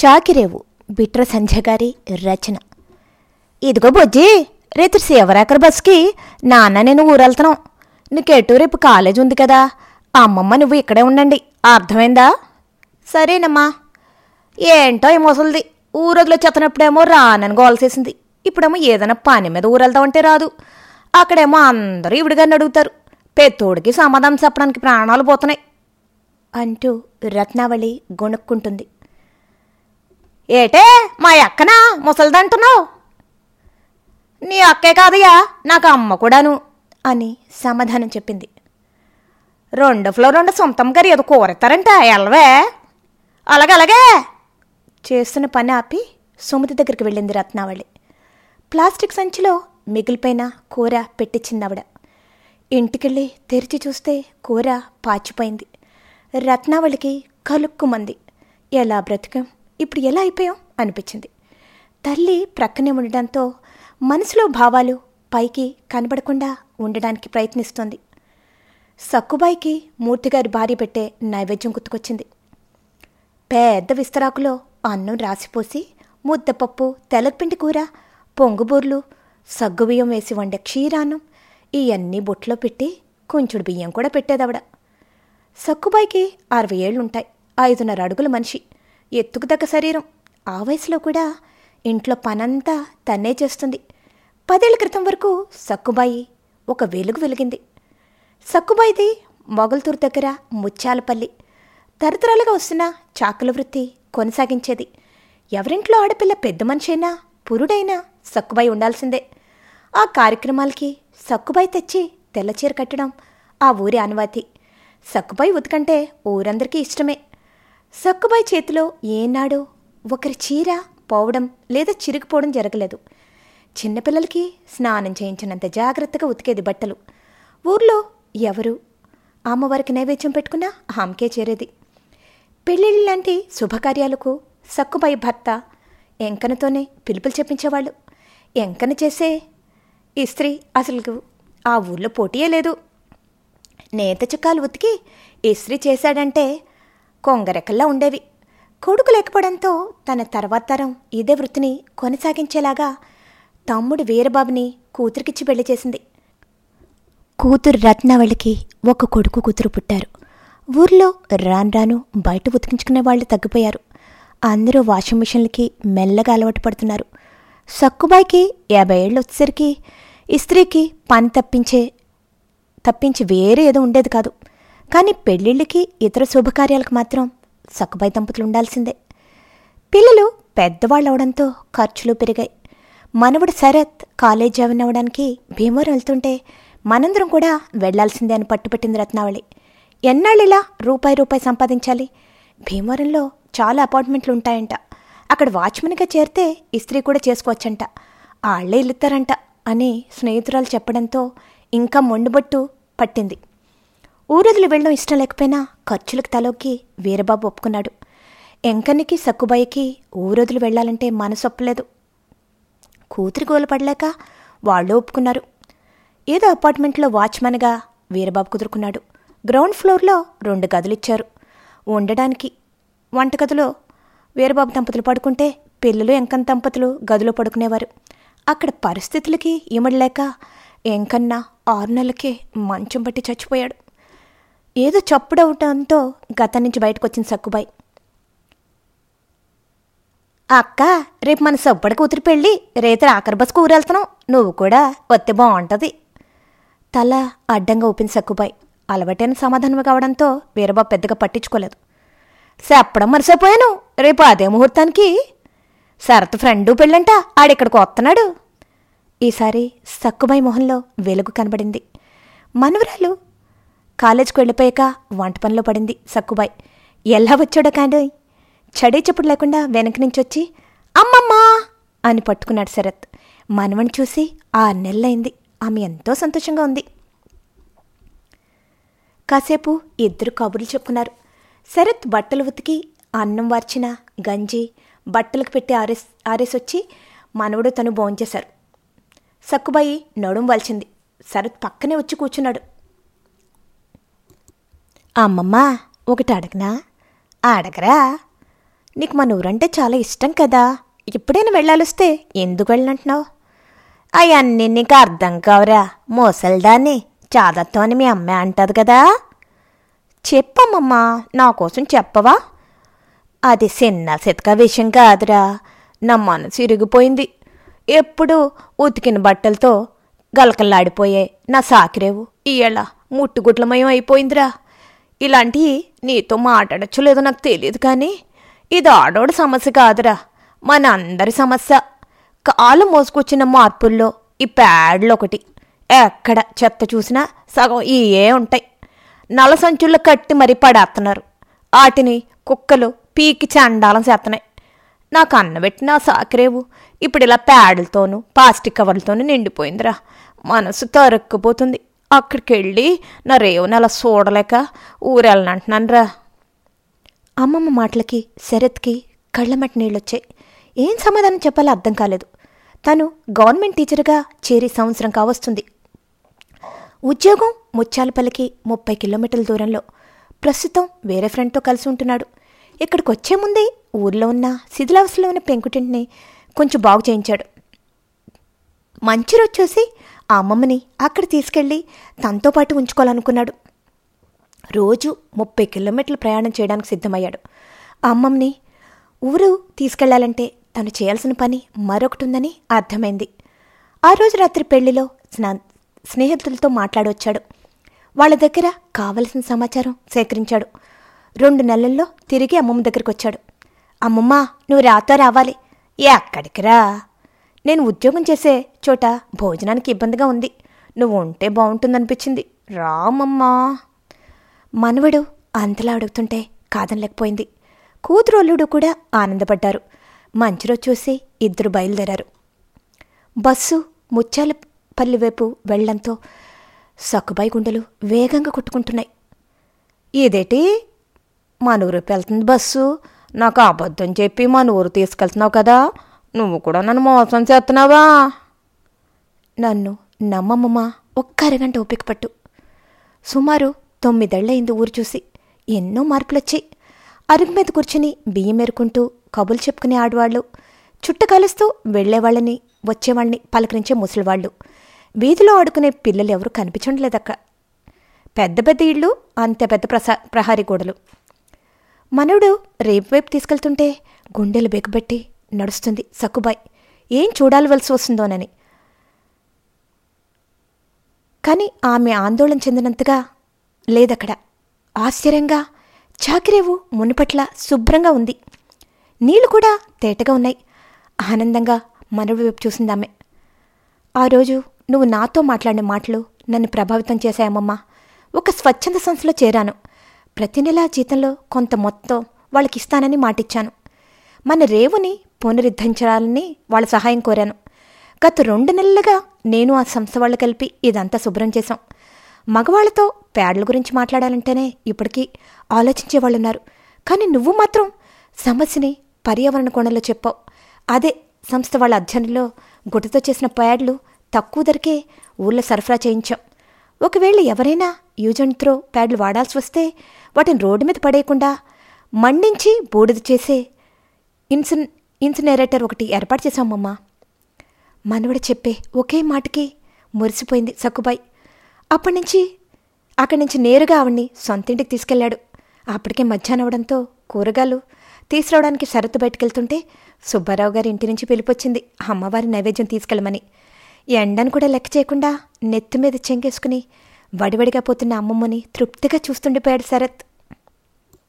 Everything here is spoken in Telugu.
చాకిరేవు బిట్ర సంధ్య గారి రచన ఇదిగో బొజ్జి రేపు శివరాకర్ బస్కి నాన్న నేను ఊరెళ్తున్నాం నీకెటు రేపు కాలేజ్ ఉంది కదా అమ్మమ్మ నువ్వు ఇక్కడే ఉండండి అర్థమైందా సరేనమ్మా ఏంటో ఈ ముసలిది ఊరొదిలో చెత్తనప్పుడేమో రానని గోల చేసింది ఇప్పుడేమో ఏదైనా పని మీద ఊరెళ్దామంటే రాదు అక్కడేమో అందరూ ఇవిడిగాని అడుగుతారు పెత్తోడికి సమాధానం చెప్పడానికి ప్రాణాలు పోతున్నాయి అంటూ రత్నావళి గొణుక్కుంటుంది ఏటే మా అక్కనా ముసలిదంటున్నావు నీ అక్కే కాదయ్యా నాకు అమ్మ కూడాను అని సమాధానం చెప్పింది రెండు ఫ్లోర్ రెండు సొంతం గారు ఏదో కూరెత్తారంట ఎల్వే అలాగే అలాగే చేస్తున్న పని ఆపి సుమతి దగ్గరికి వెళ్ళింది రత్నావళి ప్లాస్టిక్ సంచిలో మిగిలిపోయిన కూర పెట్టించింది ఆవిడ ఇంటికెళ్ళి తెరిచి చూస్తే కూర పాచిపోయింది రత్నావళికి కలుక్కుమంది ఎలా బ్రతికాం ఇప్పుడు ఎలా అయిపోయాం అనిపించింది తల్లి ప్రక్కనే ఉండడంతో మనసులో భావాలు పైకి కనబడకుండా ఉండడానికి ప్రయత్నిస్తోంది సక్కుబాయికి మూర్తిగారి భార్య పెట్టే నైవేద్యం గుర్తుకొచ్చింది పెద్ద విస్తరాకులో అన్నం రాసిపోసి ముద్దపప్పు తెలగపిండి కూర పొంగుబూర్లు సగ్గు బియ్యం వేసి వండే క్షీరాన్నం ఇవన్నీ బొట్లో పెట్టి కొంచెడు బియ్యం కూడా పెట్టేదవిడ సక్కుబాయికి అరవై ఏళ్లుంటాయి ఐదున్నర అడుగుల మనిషి ఎత్తుకు తగ్గ శరీరం ఆ వయసులో కూడా ఇంట్లో పనంతా తన్నే చేస్తుంది పదేళ్ల క్రితం వరకు సక్కుబాయి ఒక వెలుగు వెలిగింది సక్కుబాయిది మొగల్తూరు దగ్గర ముత్యాలపల్లి తరతరాలుగా వస్తున్న చాకల వృత్తి కొనసాగించేది ఎవరింట్లో ఆడపిల్ల పెద్ద మనిషైనా పురుడైనా సక్కుబాయి ఉండాల్సిందే ఆ కార్యక్రమాలకి సక్కుబాయి తెచ్చి తెల్లచీర కట్టడం ఆ ఊరి అనువాతి సక్కుబాయి ఉతకంటే ఊరందరికీ ఇష్టమే సక్కుబాయి చేతిలో ఏనాడో ఒకరి చీర పోవడం లేదా చిరిగిపోవడం జరగలేదు చిన్నపిల్లలకి స్నానం చేయించినంత జాగ్రత్తగా ఉతికేది బట్టలు ఊర్లో ఎవరు అమ్మవారికి నైవేద్యం పెట్టుకున్నా ఆమెకే చేరేది పెళ్ళిళ్ళ లాంటి శుభకార్యాలకు సక్కుబాయి భర్త ఎంకనతోనే పిలుపులు చెప్పించేవాళ్ళు ఎంకన చేసే ఇస్త్రీ అసలు ఆ ఊర్లో పోటీయే లేదు నేత చుక్కాలు ఉతికి ఇస్త్రీ చేశాడంటే కొంగరెక్కల్లా ఉండేవి కొడుకు లేకపోవడంతో తన తర్వాత తరం ఇదే వృత్తిని కొనసాగించేలాగా తమ్ముడు వీరబాబుని కూతురికిచ్చి పెళ్లి చేసింది కూతురు రత్నావళికి ఒక కొడుకు కూతురు పుట్టారు ఊర్లో రాను రాను బయట ఉతికించుకునే వాళ్ళు తగ్గిపోయారు అందరూ వాషింగ్ మిషన్లకి మెల్లగా అలవాటు పడుతున్నారు సక్కుబాయికి యాభై ఏళ్ళు వచ్చేసరికి ఇస్త్రీకి పని తప్పించే తప్పించి వేరే ఏదో ఉండేది కాదు కానీ పెళ్ళిళ్ళకి ఇతర శుభకార్యాలకు మాత్రం సక్కుబాయి దంపతులు ఉండాల్సిందే పిల్లలు పెద్దవాళ్ళు అవడంతో ఖర్చులు పెరిగాయి మనవడు శరత్ కాలేజ్ జాయిన్ అవ్వడానికి భీమవరం వెళ్తుంటే మనందరం కూడా వెళ్లాల్సిందే అని పట్టుపెట్టింది రత్నావళి ఎన్నాళ్ళిలా రూపాయి రూపాయి సంపాదించాలి భీమవరంలో చాలా అపార్ట్మెంట్లు ఉంటాయంట అక్కడ వాచ్మెన్గా చేరితే ఇస్త్రీ కూడా చేసుకోవచ్చంట ఆళ్లే ఇల్లుతారంట అని స్నేహితురాలు చెప్పడంతో ఇంకా మొండుబట్టు పట్టింది ఊరొదిలి వెళ్ళడం ఇష్టం లేకపోయినా ఖర్చులకు తలోకి వీరబాబు ఒప్పుకున్నాడు ఎంకనికి సక్కుబాయికి ఊరొదిలి వెళ్ళాలంటే మనసు ఒప్పలేదు కూతురి గోల పడలేక వాళ్ళు ఒప్పుకున్నారు ఏదో అపార్ట్మెంట్లో వాచ్మెన్గా వీరబాబు కుదురుకున్నాడు గ్రౌండ్ ఫ్లోర్లో రెండు గదులు ఇచ్చారు ఉండడానికి వంటగదిలో వీరబాబు దంపతులు పడుకుంటే పిల్లలు ఎంకన్ దంపతులు గదిలో పడుకునేవారు అక్కడ పరిస్థితులకి ఇమడలేక ఎంకన్నా ఆరు నెలలకే మంచం పట్టి చచ్చిపోయాడు ఏదో చప్పుడవటంతో గతం నుంచి బయటకు వచ్చింది సక్కుబాయి అక్క రేపు మన సబ్బడ కూతురు పెళ్ళి రేతర ఆఖరి బస్కు ఊరెళ్తున్నావు నువ్వు కూడా వస్తే బాగుంటుంది తల అడ్డంగా ఊపింది సక్కుబాయి అలవాటైన సమాధానం కావడంతో వీరబాబు పెద్దగా పట్టించుకోలేదు చెప్పడం మరిసిపోయాను రేపు అదే ముహూర్తానికి శరత్ ఫ్రెండు పెళ్ళంట ఆడిక్కడికి వస్తున్నాడు ఈసారి సక్కుబాయి మొహంలో వెలుగు కనబడింది మనవరాలు కాలేజ్కి వెళ్ళిపోయాక వంట పనిలో పడింది సక్కుబాయ్ ఎలా వచ్చాడో కానీ చడే చెప్పుడు లేకుండా వెనక నుంచి వచ్చి అమ్మమ్మా అని పట్టుకున్నాడు శరత్ మనవని చూసి ఆ నెలలైంది ఆమె ఎంతో సంతోషంగా ఉంది కాసేపు ఇద్దరు కబుర్లు చెప్పుకున్నారు శరత్ బట్టలు ఉతికి అన్నం వార్చిన గంజి బట్టలకు పెట్టి ఆరేస్ ఆరేసొచ్చి మనవడు తను భోంచేశారు సక్కుబాయి నడుం వాల్చింది శరత్ పక్కనే వచ్చి కూర్చున్నాడు అమ్మమ్మ ఒకటి అడగనా అడగరా నీకు మన ఊరంటే చాలా ఇష్టం కదా ఎప్పుడైనా వెళ్ళాలొస్తే ఎందుకు వెళ్ళంటున్నావు అవన్నీ నీకు అర్థం కావురా మోసల్దాన్ని చాదత్వం అని మీ అమ్మే అంటది కదా చెప్పమ్మమ్మా నా కోసం చెప్పవా అది చిన్న సితక విషయం కాదురా నా మనసు ఇరిగిపోయింది ఎప్పుడు ఉతికిన బట్టలతో గలకల్లాడిపోయాయి నా సాకిరేవు ఇయ్యాల ముట్టుగుట్లమయం అయిపోయిందిరా ఇలాంటివి నీతో మాట్లాడచ్చు లేదో నాకు తెలియదు కానీ ఇది ఆడోడి సమస్య కాదురా మన అందరి సమస్య కాలు మోసుకొచ్చిన మార్పుల్లో ఈ ప్యాడ్లు ఒకటి ఎక్కడ చెత్త చూసినా సగం ఇయే ఉంటాయి నల్ల సంచుల్లో కట్టి మరీ పడేస్తున్నారు వాటిని కుక్కలు పీకి చండాలం చేస్తున్నాయి నాకు అన్నబెట్టిన ఆ సాకిరేవు ఇప్పుడు ఇలా ప్యాడులతోనూ ప్లాస్టిక్ కవర్లతోనూ నిండిపోయిందిరా మనసు తరుక్కుపోతుంది అక్కడికి వెళ్ళి నా రేవుని అలా చూడలేక ఊరెళ్ళనంటున్నాను రా అమ్మమ్మ మాటలకి శరత్కి కళ్ళమట్టి నీళ్ళొచ్చాయి ఏం సమాధానం చెప్పాలో అర్థం కాలేదు తను గవర్నమెంట్ టీచర్గా చేరి సంవత్సరం కావస్తుంది ఉద్యోగం ముత్యాలపల్లికి ముప్పై కిలోమీటర్ల దూరంలో ప్రస్తుతం వేరే ఫ్రెండ్తో కలిసి ఉంటున్నాడు ఇక్కడికి వచ్చే ముందే ఊర్లో ఉన్న శిథిలావస్థలో ఉన్న పెంకుటింటిని కొంచెం బాగు చేయించాడు మంచి రోజు చూసి ఆ అమ్మమ్మని అక్కడ తీసుకెళ్ళి తనతో పాటు ఉంచుకోవాలనుకున్నాడు రోజు ముప్పై కిలోమీటర్లు ప్రయాణం చేయడానికి సిద్ధమయ్యాడు ఆ అమ్మమ్మని ఊరు తీసుకెళ్లాలంటే తను చేయాల్సిన పని మరొకటి ఉందని అర్థమైంది ఆ రోజు రాత్రి పెళ్లిలో స్నా స్నేహితులతో మాట్లాడొచ్చాడు వాళ్ళ దగ్గర కావలసిన సమాచారం సేకరించాడు రెండు నెలల్లో తిరిగి అమ్మమ్మ దగ్గరికి వచ్చాడు అమ్మమ్మ నువ్వు రాతో రావాలి ఎక్కడికి రా నేను ఉద్యోగం చేసే చోట భోజనానికి ఇబ్బందిగా ఉంది నువ్వు ఉంటే బాగుంటుందనిపించింది రా అమ్మమ్మా మనవడు అంతలా అడుగుతుంటే కాదనలేకపోయింది కూతురోళ్ళుడు కూడా ఆనందపడ్డారు మంచి రోజు చూసి ఇద్దరు బయలుదేరారు బస్సు ముత్యాలపల్లి వైపు వెళ్లంతో సక్కుబాయి గుండెలు వేగంగా కొట్టుకుంటున్నాయి ఇదేటి మన ఊరు వెళ్తుంది బస్సు నాకు అబద్ధం చెప్పి మన ఊరు తీసుకెళ్తున్నావు కదా నువ్వు కూడా నన్ను మోసం చేస్తున్నావా నన్ను నమ్మమ్మమ్మా ఒక్క అరగంట ఓపిక పట్టు సుమారు తొమ్మిదేళ్లయింది ఊరు చూసి ఎన్నో మార్పులొచ్చాయి అరుగు మీద కూర్చుని బియ్యం ఎరుకుంటూ కబులు చెప్పుకునే ఆడవాళ్ళు చుట్ట కలుస్తూ వెళ్లేవాళ్ళని వచ్చేవాళ్ళని పలకరించే ముసలివాళ్ళు వీధిలో ఆడుకునే పిల్లలు ఎవరు కనిపించట్లేదక్క పెద్ద పెద్ద ఇళ్ళు అంత పెద్ద ప్రసా ప్రహారీ గోడలు మనవుడు రేపు వైపు తీసుకెళ్తుంటే గుండెలు బెక్కుబెట్టి నడుస్తుంది సక్కుబాయ్ ఏం చూడాలవలసి వస్తుందోనని కానీ ఆమె ఆందోళన చెందినంతగా లేదక్కడ ఆశ్చర్యంగా చాకిరేవు మునుపట్ల శుభ్రంగా ఉంది నీళ్లు కూడా తేటగా ఉన్నాయి ఆనందంగా మనవి వైపు చూసిందామె ఆ రోజు నువ్వు నాతో మాట్లాడిన మాటలు నన్ను ప్రభావితం చేశాయమ్మమ్మా ఒక స్వచ్ఛంద సంస్థలో చేరాను ప్రతి నెల జీతంలో కొంత మొత్తం వాళ్ళకి ఇస్తానని మాటిచ్చాను మన రేవుని పునరుద్ధరించాలని వాళ్ళ సహాయం కోరాను గత రెండు నెలలుగా నేను ఆ సంస్థ వాళ్ళు కలిపి ఇదంతా శుభ్రం చేశాం మగవాళ్లతో ప్యాడ్ల గురించి మాట్లాడాలంటేనే ఇప్పటికీ ఆలోచించే వాళ్ళున్నారు కానీ నువ్వు మాత్రం సమస్యని పర్యావరణ కోణంలో చెప్పావు అదే సంస్థ వాళ్ళ అధ్యయనంలో గుడ్డతో చేసిన ప్యాడ్లు తక్కువ ధరకే ఊళ్ళో సరఫరా చేయించాం ఒకవేళ ఎవరైనా యూజ్ అండ్ త్రో ప్యాడ్లు వాడాల్సి వస్తే వాటిని రోడ్డు మీద పడేయకుండా మండించి బూడిద చేసే ఇన్సిన్ ఇన్సినరేటర్ ఒకటి ఏర్పాటు చేశామమ్మా మనవడు చెప్పే ఒకే మాటకి మురిసిపోయింది సక్కుబాయ్ అప్పటి నుంచి అక్కడి నుంచి నేరుగా ఆవిడ్ని సొంతింటికి తీసుకెళ్లాడు అప్పటికే మధ్యాహ్నం అవడంతో కూరగాయలు తీసుకురావడానికి షరతు బయటకెళ్తుంటే సుబ్బారావు గారి ఇంటి నుంచి పిలిపొచ్చింది అమ్మవారి నైవేద్యం తీసుకెళ్ళమని ఎండను కూడా లెక్క చేయకుండా నెత్తి మీద చెంగేసుకుని వడివడిగా పోతున్న అమ్మమ్మని తృప్తిగా చూస్తుండిపోయాడు శరత్